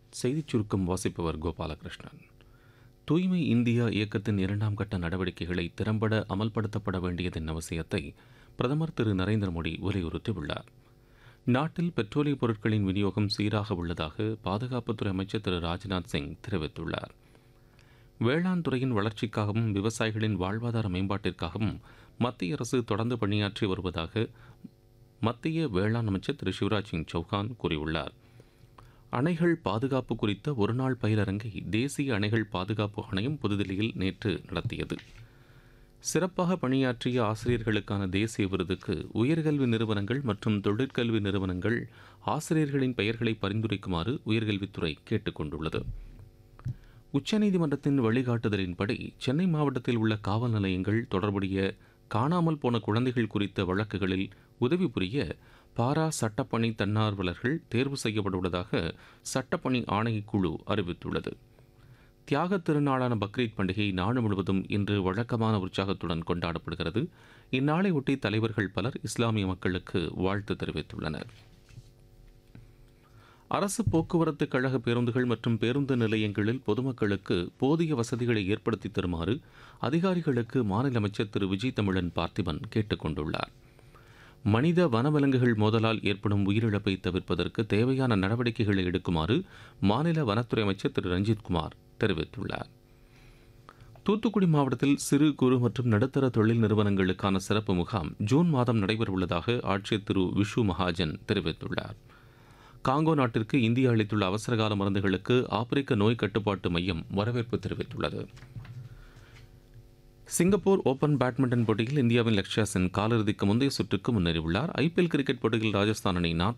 செய்திச் சுருக்கம் வாசிப்பவர் கோபாலகிருஷ்ணன் தூய்மை இந்தியா இயக்கத்தின் இரண்டாம் கட்ட நடவடிக்கைகளை திறம்பட அமல்படுத்தப்பட வேண்டியதன் அவசியத்தை பிரதமர் திரு நரேந்திர மோடி வலியுறுத்தியுள்ளார் நாட்டில் பெட்ரோலிய பொருட்களின் விநியோகம் சீராக உள்ளதாக பாதுகாப்புத்துறை அமைச்சர் திரு ராஜ்நாத் சிங் தெரிவித்துள்ளார் வேளாண் துறையின் வளர்ச்சிக்காகவும் விவசாயிகளின் வாழ்வாதார மேம்பாட்டிற்காகவும் மத்திய அரசு தொடர்ந்து பணியாற்றி வருவதாக மத்திய வேளாண் அமைச்சர் திரு சிவராஜ் சிங் சௌகான் கூறியுள்ளார் அணைகள் பாதுகாப்பு குறித்த ஒருநாள் பயிலரங்கை தேசிய அணைகள் பாதுகாப்பு ஆணையம் புதுதில்லியில் நேற்று நடத்தியது சிறப்பாக பணியாற்றிய ஆசிரியர்களுக்கான தேசிய விருதுக்கு உயர்கல்வி நிறுவனங்கள் மற்றும் தொழிற்கல்வி நிறுவனங்கள் ஆசிரியர்களின் பெயர்களை பரிந்துரைக்குமாறு உயர்கல்வித்துறை கேட்டுக் கொண்டுள்ளது உச்சநீதிமன்றத்தின் வழிகாட்டுதலின்படி சென்னை மாவட்டத்தில் உள்ள காவல் நிலையங்கள் தொடர்புடைய காணாமல் போன குழந்தைகள் குறித்த வழக்குகளில் உதவி புரிய பாரா சட்டப்பணி தன்னார்வலர்கள் தேர்வு செய்யப்பட்டுள்ளதாக சட்டப்பணி ஆணையக்குழு அறிவித்துள்ளது தியாகத் திருநாளான பக்ரீத் பண்டிகை நாடு முழுவதும் இன்று வழக்கமான உற்சாகத்துடன் கொண்டாடப்படுகிறது இந்நாளை ஒட்டி தலைவர்கள் பலர் இஸ்லாமிய மக்களுக்கு வாழ்த்து தெரிவித்துள்ளனர் அரசு போக்குவரத்து கழக பேருந்துகள் மற்றும் பேருந்து நிலையங்களில் பொதுமக்களுக்கு போதிய வசதிகளை ஏற்படுத்தி தருமாறு அதிகாரிகளுக்கு மாநில அமைச்சர் திரு விஜய் தமிழன் பார்த்திபன் கேட்டுக் கொண்டுள்ளார் மனித வனவிலங்குகள் மோதலால் ஏற்படும் உயிரிழப்பை தவிர்ப்பதற்கு தேவையான நடவடிக்கைகளை எடுக்குமாறு மாநில வனத்துறை அமைச்சர் திரு ரஞ்சித்குமார் தெரிவித்துள்ளார் தூத்துக்குடி மாவட்டத்தில் சிறு குறு மற்றும் நடுத்தர தொழில் நிறுவனங்களுக்கான சிறப்பு முகாம் ஜூன் மாதம் நடைபெறவுள்ளதாக ஆட்சியர் திரு விஷு மகாஜன் தெரிவித்துள்ளார் காங்கோ நாட்டிற்கு இந்தியா அளித்துள்ள அவசரகால மருந்துகளுக்கு ஆப்பிரிக்க நோய் கட்டுப்பாட்டு மையம் வரவேற்பு தெரிவித்துள்ளது சிங்கப்பூர் ஓபன் பேட்மிண்டன் போட்டியில் இந்தியாவின் லக்ஷயா சென் காலிறுதிக்கு முந்தைய சுற்றுக்கு முன்னேறியுள்ளார் ஐபிஎல் கிரிக்கெட் போட்டியில் ராஜஸ்தான் அணி